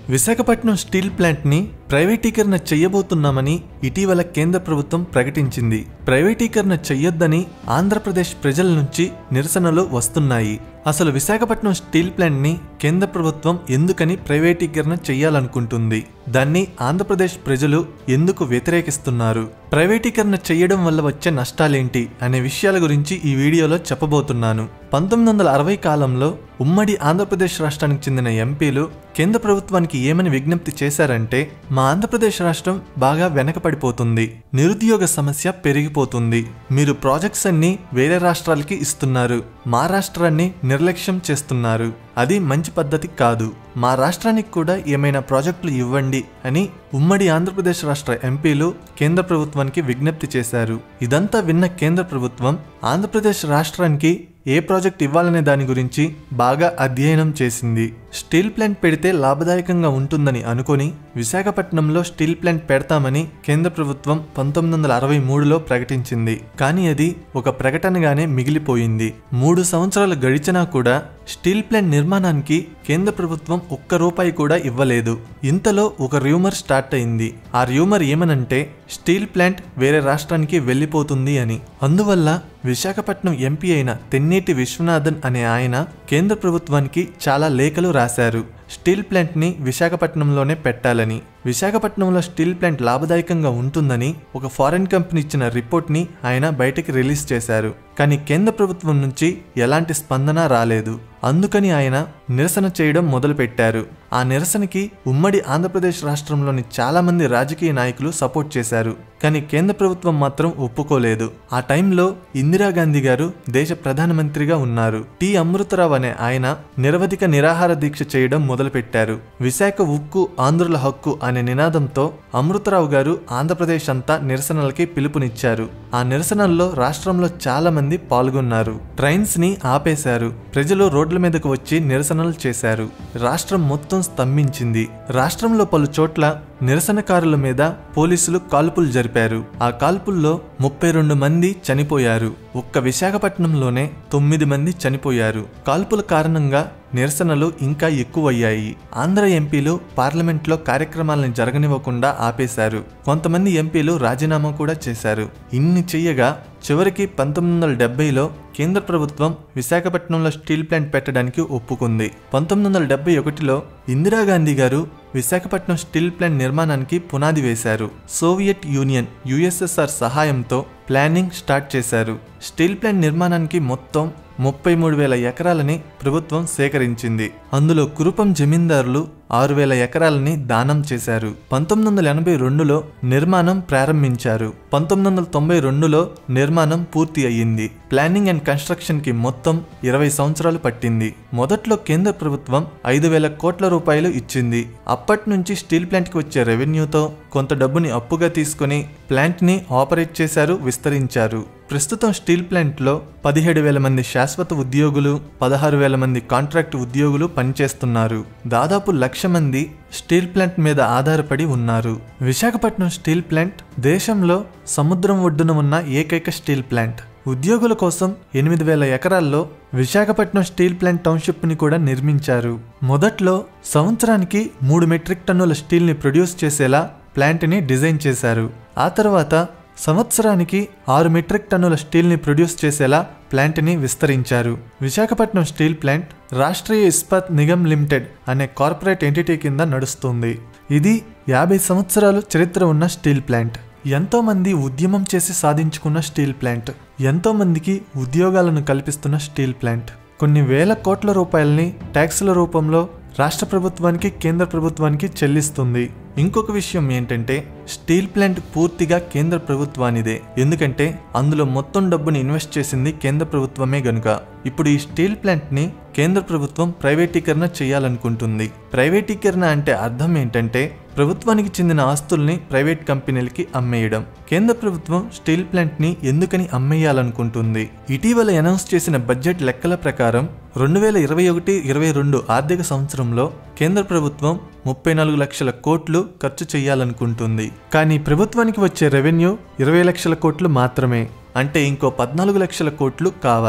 Visakhapatnam steel ప్లాంట్ని ప్రైవేటీకరణ చెయ్యబోతున్నామని ఇటీవల కేంద్ర ప్రభుత్వం ప్రకటించింది ప్రైవేటీకరణ చెయ్యొద్దని ఆంధ్రప్రదేశ్ ప్రజల నుంచి నిరసనలు వస్తున్నాయి అసలు విశాఖపట్నం స్టీల్ ప్లాంట్ని కేంద్ర ప్రభుత్వం ఎందుకని ప్రైవేటీకరణ చెయ్యాలనుకుంటుంది దాన్ని ఆంధ్రప్రదేశ్ ప్రజలు ఎందుకు వ్యతిరేకిస్తున్నారు ప్రైవేటీకరణ చేయడం వల్ల వచ్చే నష్టాలేంటి అనే విషయాల గురించి ఈ వీడియోలో చెప్పబోతున్నాను పంతొమ్మిది వందల అరవై కాలంలో ఉమ్మడి ఆంధ్రప్రదేశ్ రాష్ట్రానికి చెందిన ఎంపీలు కేంద్ర ప్రభుత్వానికి ఏమని విజ్ఞప్తి చేశారంటే మా ఆంధ్రప్రదేశ్ రాష్ట్రం బాగా వెనకపడిపోతుంది నిరుద్యోగ సమస్య పెరిగిపోతుంది మీరు ప్రాజెక్ట్స్ అన్ని వేరే రాష్ట్రాలకి ఇస్తున్నారు మా రాష్ట్రాన్ని నిర్లక్ష్యం చేస్తున్నారు అది మంచి పద్ధతి కాదు మా రాష్ట్రానికి కూడా ఏమైనా ప్రాజెక్టులు ఇవ్వండి అని ఉమ్మడి ఆంధ్రప్రదేశ్ రాష్ట్ర ఎంపీలు కేంద్ర ప్రభుత్వానికి విజ్ఞప్తి చేశారు ఇదంతా విన్న కేంద్ర ప్రభుత్వం ఆంధ్రప్రదేశ్ రాష్ట్రానికి ఏ ప్రాజెక్ట్ ఇవ్వాలనే దాని గురించి బాగా అధ్యయనం చేసింది స్టీల్ ప్లాంట్ పెడితే లాభదాయకంగా ఉంటుందని అనుకొని విశాఖపట్నంలో స్టీల్ ప్లాంట్ పెడతామని కేంద్ర ప్రభుత్వం పంతొమ్మిది వందల అరవై మూడులో ప్రకటించింది కానీ అది ఒక ప్రకటనగానే మిగిలిపోయింది మూడు సంవత్సరాలు గడిచినా కూడా స్టీల్ ప్లాంట్ నిర్మాణానికి కేంద్ర ప్రభుత్వం ఒక్క రూపాయి కూడా ఇవ్వలేదు ఇంతలో ఒక రూమర్ స్టార్ట్ అయింది ఆ రూమర్ ఏమనంటే స్టీల్ ప్లాంట్ వేరే రాష్ట్రానికి వెళ్ళిపోతుంది అని అందువల్ల విశాఖపట్నం ఎంపీ అయిన తెన్నేటి విశ్వనాథన్ అనే ఆయన కేంద్ర ప్రభుత్వానికి చాలా లేఖలు రాశారు స్టీల్ ప్లాంట్ని విశాఖపట్నంలోనే పెట్టాలని విశాఖపట్నంలో స్టీల్ ప్లాంట్ లాభదాయకంగా ఉంటుందని ఒక ఫారెన్ కంపెనీ ఇచ్చిన రిపోర్ట్ని ఆయన బయటకి రిలీజ్ చేశారు కానీ కేంద్ర ప్రభుత్వం నుంచి ఎలాంటి స్పందన రాలేదు అందుకని ఆయన నిరసన చేయడం మొదలుపెట్టారు ఆ నిరసనకి ఉమ్మడి ఆంధ్రప్రదేశ్ రాష్ట్రంలోని చాలా మంది రాజకీయ నాయకులు సపోర్ట్ చేశారు కానీ కేంద్ర ప్రభుత్వం మాత్రం ఒప్పుకోలేదు ఆ టైంలో ఇందిరాగాంధీ గారు దేశ ప్రధానమంత్రిగా ఉన్నారు టి అమృతరావు అనే ఆయన నిరవధిక నిరాహార దీక్ష చేయడం మొదలుపెట్టారు విశాఖ ఉక్కు ఆంధ్రుల హక్కు అనే నినాదంతో అమృతరావు గారు ఆంధ్రప్రదేశ్ అంతా నిరసనలకి పిలుపునిచ్చారు ఆ నిరసనల్లో రాష్ట్రంలో చాలా మంది పాల్గొన్నారు ట్రైన్స్ ని ఆపేశారు ప్రజలు రోడ్ల మీదకు వచ్చి నిరసనలు చేశారు రాష్ట్రం మొత్తం స్తంభించింది రాష్ట్రంలో పలు చోట్ల నిరసనకారుల మీద పోలీసులు కాల్పులు జరిపారు ఆ కాల్పుల్లో ముప్పై రెండు మంది చనిపోయారు ఒక్క విశాఖపట్నంలోనే తొమ్మిది మంది చనిపోయారు కాల్పుల కారణంగా నిరసనలు ఇంకా ఎక్కువయ్యాయి ఆంధ్ర ఎంపీలు పార్లమెంట్లో కార్యక్రమాలను జరగనివ్వకుండా ఆపేశారు కొంతమంది ఎంపీలు రాజీనామా కూడా చేశారు ఇన్ని చెయ్యగా చివరికి పంతొమ్మిది వందల డెబ్బైలో కేంద్ర ప్రభుత్వం విశాఖపట్నంలో స్టీల్ ప్లాంట్ పెట్టడానికి ఒప్పుకుంది పంతొమ్మిది వందల డెబ్బై ఒకటిలో ఇందిరాగాంధీ గారు విశాఖపట్నం స్టీల్ ప్లాంట్ నిర్మాణానికి పునాది వేశారు సోవియట్ యూనియన్ యుఎస్ఎస్ఆర్ సహాయంతో ప్లానింగ్ స్టార్ట్ చేశారు స్టీల్ ప్లాంట్ నిర్మాణానికి మొత్తం ముప్పై మూడు వేల ఎకరాలని ప్రభుత్వం సేకరించింది అందులో కురుపం జమీందారులు ఆరు వేల ఎకరాలని దానం చేశారు పంతొమ్మిది వందల ఎనభై రెండులో నిర్మాణం ప్రారంభించారు పంతొమ్మిది వందల తొంభై రెండులో నిర్మాణం పూర్తి అయ్యింది ప్లానింగ్ అండ్ కన్స్ట్రక్షన్ కి మొత్తం ఇరవై సంవత్సరాలు పట్టింది మొదట్లో కేంద్ర ప్రభుత్వం ఐదు వేల కోట్ల రూపాయలు ఇచ్చింది అప్పటి నుంచి స్టీల్ ప్లాంట్ కి వచ్చే రెవెన్యూతో కొంత డబ్బుని అప్పుగా తీసుకుని ప్లాంట్ ని ఆపరేట్ చేశారు విస్తరించారు ప్రస్తుతం స్టీల్ ప్లాంట్లో పదిహేడు వేల మంది శాశ్వత ఉద్యోగులు పదహారు వేల మంది కాంట్రాక్ట్ ఉద్యోగులు పనిచేస్తున్నారు దాదాపు లక్ష మంది స్టీల్ ప్లాంట్ మీద ఆధారపడి ఉన్నారు విశాఖపట్నం స్టీల్ ప్లాంట్ దేశంలో సముద్రం ఒడ్డున ఉన్న ఏకైక స్టీల్ ప్లాంట్ ఉద్యోగుల కోసం ఎనిమిది వేల ఎకరాల్లో విశాఖపట్నం స్టీల్ ప్లాంట్ టౌన్షిప్ని కూడా నిర్మించారు మొదట్లో సంవత్సరానికి మూడు మెట్రిక్ టన్నుల స్టీల్ని ప్రొడ్యూస్ చేసేలా ప్లాంట్ని డిజైన్ చేశారు ఆ తర్వాత సంవత్సరానికి ఆరు మెట్రిక్ టన్నుల స్టీల్ని ప్రొడ్యూస్ చేసేలా ప్లాంట్ని విస్తరించారు Visakhapatnam steel plant Rashtriya Ispat Nigam limited అనే కార్పొరేట్ ఎంటిటీ కింద నడుస్తుంది ఇది యాభై సంవత్సరాలు చరిత్ర ఉన్న స్టీల్ ప్లాంట్ ఎంతో మంది ఉద్యమం చేసి సాధించుకున్న స్టీల్ ప్లాంట్ ఎంతో మందికి ఉద్యోగాలను కల్పిస్తున్న స్టీల్ ప్లాంట్ కొన్ని వేల కోట్ల రూపాయలని ట్యాక్సుల రూపంలో రాష్ట్ర ప్రభుత్వానికి కేంద్ర ప్రభుత్వానికి చెల్లిస్తుంది ఇంకొక విషయం ఏంటంటే స్టీల్ ప్లాంట్ పూర్తిగా కేంద్ర ప్రభుత్వానిదే ఎందుకంటే అందులో మొత్తం డబ్బుని ఇన్వెస్ట్ చేసింది కేంద్ర ప్రభుత్వమే గనుక ఇప్పుడు ఈ స్టీల్ ప్లాంట్ని కేంద్ర ప్రభుత్వం ప్రైవేటీకరణ చేయాలనుకుంటుంది ప్రైవేటీకరణ అంటే అర్థం ఏంటంటే ప్రభుత్వానికి చెందిన ఆస్తుల్ని ప్రైవేట్ కంపెనీలకి అమ్మేయడం కేంద్ర ప్రభుత్వం స్టీల్ ప్లాంట్ని ఎందుకని అమ్మేయాలనుకుంటుంది ఇటీవల అనౌన్స్ చేసిన బడ్జెట్ లెక్కల ప్రకారం రెండు వేల ఇరవై ఒకటి ఇరవై రెండు ఆర్థిక సంవత్సరంలో కేంద్ర ప్రభుత్వం ముప్పై నాలుగు లక్షల కోట్లు ఖర్చు చేయాలనుకుంటుంది కానీ ప్రభుత్వానికి వచ్చే రెవెన్యూ ఇరవై లక్షల కోట్లు మాత్రమే అంటే ఇంకో పద్నాలుగు లక్షల కోట్లు కావాలి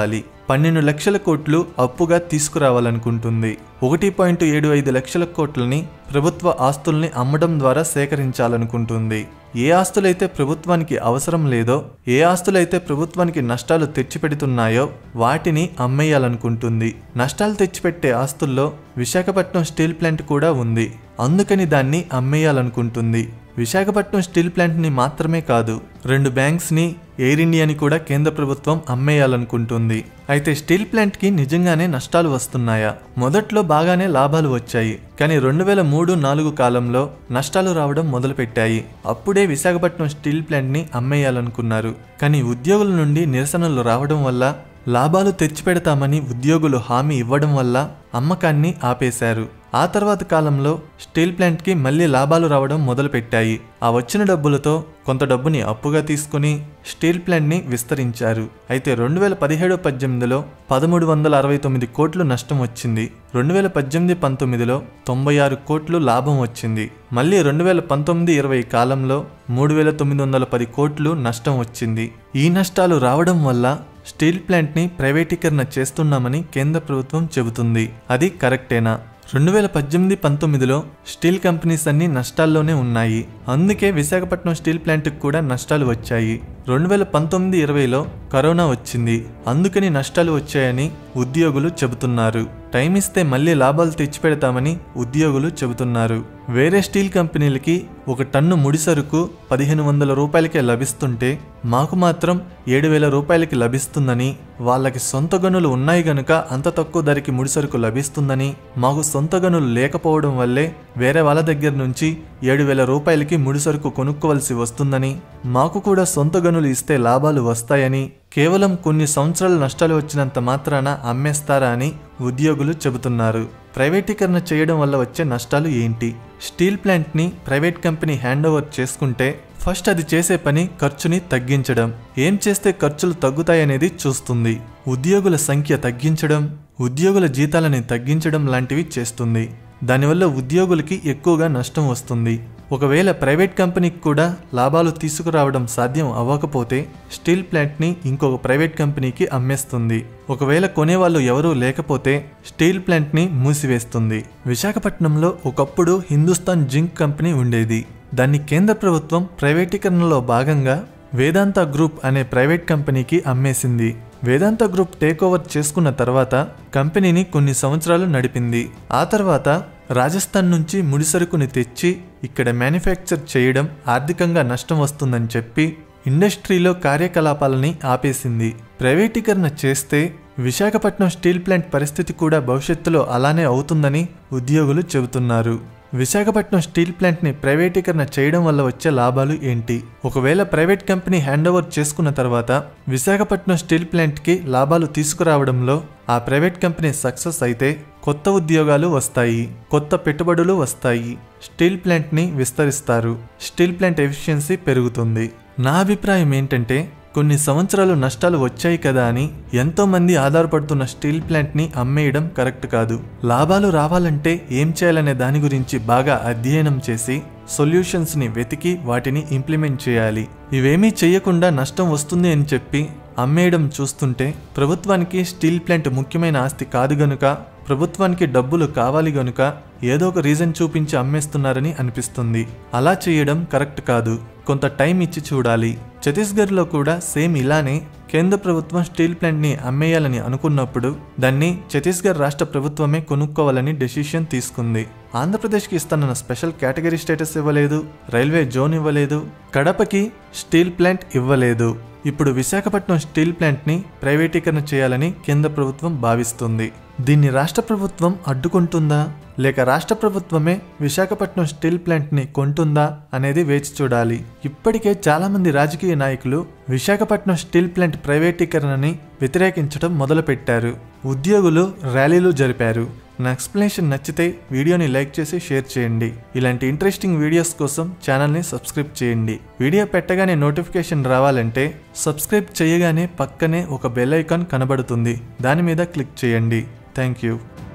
పన్నెండు లక్షల కోట్లు అప్పుగా తీసుకురావాలనుకుంటుంది ఒకటి పాయింట్ ఏడు ఐదు లక్షల కోట్లని ప్రభుత్వ ఆస్తుల్ని అమ్మడం ద్వారా సేకరించాలనుకుంటుంది ఏ ఆస్తులైతే ప్రభుత్వానికి అవసరం లేదో ఏ ఆస్తులైతే ప్రభుత్వానికి నష్టాలు తెచ్చిపెడుతున్నాయో వాటిని అమ్మేయాలనుకుంటుంది నష్టాలు తెచ్చిపెట్టే ఆస్తుల్లో విశాఖపట్నం స్టీల్ ప్లాంట్ కూడా ఉంది అందుకని దాన్ని అమ్మేయాలనుకుంటుంది విశాఖపట్నం స్టీల్ ప్లాంట్ని మాత్రమే కాదు రెండు బ్యాంక్స్ని ఎయిర్ ఇండియాని కూడా కేంద్ర ప్రభుత్వం అమ్మేయాలనుకుంటుంది అయితే స్టీల్ ప్లాంట్కి నిజంగానే నష్టాలు వస్తున్నాయా మొదట్లో బాగానే లాభాలు వచ్చాయి కానీ రెండు వేల మూడు నాలుగు కాలంలో నష్టాలు రావడం మొదలుపెట్టాయి అప్పుడే విశాఖపట్నం స్టీల్ ప్లాంట్ని అమ్మేయాలనుకున్నారు కానీ ఉద్యోగుల నుండి నిరసనలు రావడం వల్ల లాభాలు తెచ్చిపెడతామని ఉద్యోగులు హామీ ఇవ్వడం వల్ల అమ్మకాన్ని ఆపేశారు ఆ తర్వాత కాలంలో స్టీల్ ప్లాంట్కి మళ్ళీ లాభాలు రావడం మొదలుపెట్టాయి ఆ వచ్చిన డబ్బులతో కొంత డబ్బుని అప్పుగా తీసుకుని స్టీల్ ప్లాంట్ని విస్తరించారు అయితే రెండు వేల పదిహేడు పద్దెనిమిదిలో పదమూడు వందల అరవై తొమ్మిది కోట్లు నష్టం వచ్చింది రెండు వేల పద్దెనిమిది పంతొమ్మిదిలో తొంభై ఆరు కోట్లు లాభం వచ్చింది మళ్ళీ రెండు వేల పంతొమ్మిది ఇరవై కాలంలో మూడు వేల తొమ్మిది వందల పది కోట్లు నష్టం వచ్చింది ఈ నష్టాలు రావడం వల్ల స్టీల్ ప్లాంట్ని ప్రైవేటీకరణ చేస్తున్నామని కేంద్ర ప్రభుత్వం చెబుతుంది అది కరెక్టేనా రెండు వేల పద్దెనిమిది పంతొమ్మిదిలో స్టీల్ కంపెనీస్ అన్ని నష్టాల్లోనే ఉన్నాయి అందుకే విశాఖపట్నం స్టీల్ ప్లాంట్కి కూడా నష్టాలు వచ్చాయి రెండు వేల పంతొమ్మిది ఇరవైలో కరోనా వచ్చింది అందుకని నష్టాలు వచ్చాయని ఉద్యోగులు చెబుతున్నారు టైం ఇస్తే మళ్ళీ లాభాలు తెచ్చిపెడతామని ఉద్యోగులు చెబుతున్నారు వేరే స్టీల్ కంపెనీలకి ఒక టన్ను ముడి సరుకు పదిహేను వందల రూపాయలకే లభిస్తుంటే మాకు మాత్రం ఏడు వేల రూపాయలకి లభిస్తుందని వాళ్ళకి సొంత గనులు ఉన్నాయి గనుక అంత తక్కువ ధరకి ముడి సరుకు లభిస్తుందని మాకు సొంత గనులు లేకపోవడం వల్లే వేరే వాళ్ళ దగ్గర నుంచి ఏడు వేల రూపాయలకి ముడి సరుకు కొనుక్కోవలసి వస్తుందని మాకు కూడా సొంత గనులు ఇస్తే లాభాలు వస్తాయని కేవలం కొన్ని సంవత్సరాలు నష్టాలు వచ్చినంత మాత్రాన అమ్మేస్తారా అని ఉద్యోగులు చెబుతున్నారు ప్రైవేటీకరణ చేయడం వల్ల వచ్చే నష్టాలు ఏంటి స్టీల్ ప్లాంట్ని ప్రైవేట్ కంపెనీ హ్యాండ్ ఓవర్ చేసుకుంటే ఫస్ట్ అది చేసే పని ఖర్చుని తగ్గించడం ఏం చేస్తే ఖర్చులు తగ్గుతాయనేది చూస్తుంది ఉద్యోగుల సంఖ్య తగ్గించడం ఉద్యోగుల జీతాలని తగ్గించడం లాంటివి చేస్తుంది దానివల్ల ఉద్యోగులకి ఎక్కువగా నష్టం వస్తుంది ఒకవేళ ప్రైవేట్ కంపెనీకి కూడా లాభాలు తీసుకురావడం సాధ్యం అవ్వకపోతే స్టీల్ ప్లాంట్ని ఇంకొక ప్రైవేట్ కంపెనీకి అమ్మేస్తుంది ఒకవేళ కొనేవాళ్ళు ఎవరూ లేకపోతే స్టీల్ ప్లాంట్ని మూసివేస్తుంది విశాఖపట్నంలో ఒకప్పుడు హిందుస్థాన్ జింక్ కంపెనీ ఉండేది దాన్ని కేంద్ర ప్రభుత్వం ప్రైవేటీకరణలో భాగంగా వేదాంత గ్రూప్ అనే ప్రైవేట్ కంపెనీకి అమ్మేసింది వేదాంత గ్రూప్ టేక్ ఓవర్ చేసుకున్న తర్వాత కంపెనీని కొన్ని సంవత్సరాలు నడిపింది ఆ తర్వాత రాజస్థాన్ నుంచి ముడిసరుకుని తెచ్చి ఇక్కడ మ్యానుఫ్యాక్చర్ చేయడం ఆర్థికంగా నష్టం వస్తుందని చెప్పి ఇండస్ట్రీలో కార్యకలాపాలని ఆపేసింది ప్రైవేటీకరణ చేస్తే విశాఖపట్నం స్టీల్ ప్లాంట్ పరిస్థితి కూడా భవిష్యత్తులో అలానే అవుతుందని ఉద్యోగులు చెబుతున్నారు విశాఖపట్నం స్టీల్ ప్లాంట్ని ప్రైవేటీకరణ చేయడం వల్ల వచ్చే లాభాలు ఏంటి ఒకవేళ ప్రైవేట్ కంపెనీ హ్యాండ్ ఓవర్ చేసుకున్న తర్వాత విశాఖపట్నం స్టీల్ ప్లాంట్కి లాభాలు తీసుకురావడంలో ఆ ప్రైవేట్ కంపెనీ సక్సెస్ అయితే కొత్త ఉద్యోగాలు వస్తాయి కొత్త పెట్టుబడులు వస్తాయి స్టీల్ ప్లాంట్ని విస్తరిస్తారు స్టీల్ ప్లాంట్ ఎఫిషియన్సీ పెరుగుతుంది నా అభిప్రాయం ఏంటంటే కొన్ని సంవత్సరాలు నష్టాలు వచ్చాయి కదా అని ఎంతో మంది ఆధారపడుతున్న స్టీల్ ప్లాంట్ని అమ్మేయడం కరెక్ట్ కాదు లాభాలు రావాలంటే ఏం చేయాలనే దాని గురించి బాగా అధ్యయనం చేసి సొల్యూషన్స్ని వెతికి వాటిని ఇంప్లిమెంట్ చేయాలి ఇవేమీ చేయకుండా నష్టం వస్తుంది అని చెప్పి అమ్మేయడం చూస్తుంటే ప్రభుత్వానికి స్టీల్ ప్లాంట్ ముఖ్యమైన ఆస్తి కాదు గనుక ప్రభుత్వానికి డబ్బులు కావాలి గనుక ఏదో ఒక రీజన్ చూపించి అమ్మేస్తున్నారని అనిపిస్తుంది అలా చేయడం కరెక్ట్ కాదు కొంత టైం ఇచ్చి చూడాలి ఛత్తీస్గఢ్లో కూడా సేమ్ ఇలానే కేంద్ర ప్రభుత్వం స్టీల్ ప్లాంట్ని అమ్మేయాలని అనుకున్నప్పుడు దాన్ని ఛత్తీస్గఢ్ రాష్ట్ర ప్రభుత్వమే కొనుక్కోవాలని డెసిషన్ తీసుకుంది ఆంధ్రప్రదేశ్కి ఇస్తానన్న స్పెషల్ కేటగిరీ స్టేటస్ ఇవ్వలేదు రైల్వే జోన్ ఇవ్వలేదు కడపకి స్టీల్ ప్లాంట్ ఇవ్వలేదు ఇప్పుడు విశాఖపట్నం స్టీల్ ప్లాంట్ని ప్రైవేటీకరణ చేయాలని కేంద్ర ప్రభుత్వం భావిస్తుంది దీన్ని రాష్ట్ర ప్రభుత్వం అడ్డుకుంటుందా లేక రాష్ట్ర ప్రభుత్వమే విశాఖపట్నం స్టీల్ ప్లాంట్ని కొంటుందా అనేది వేచి చూడాలి ఇప్పటికే చాలామంది రాజకీయ నాయకులు విశాఖపట్నం స్టీల్ ప్లాంట్ ప్రైవేటీకరణని వ్యతిరేకించడం మొదలుపెట్టారు ఉద్యోగులు ర్యాలీలు జరిపారు నా ఎక్స్ప్లెనేషన్ నచ్చితే వీడియోని లైక్ చేసి షేర్ చేయండి ఇలాంటి ఇంట్రెస్టింగ్ వీడియోస్ కోసం ఛానల్ని సబ్స్క్రైబ్ చేయండి వీడియో పెట్టగానే నోటిఫికేషన్ రావాలంటే సబ్స్క్రైబ్ చేయగానే పక్కనే ఒక బెల్ ఐకాన్ కనబడుతుంది దాని మీద క్లిక్ చేయండి థ్యాంక్ యూ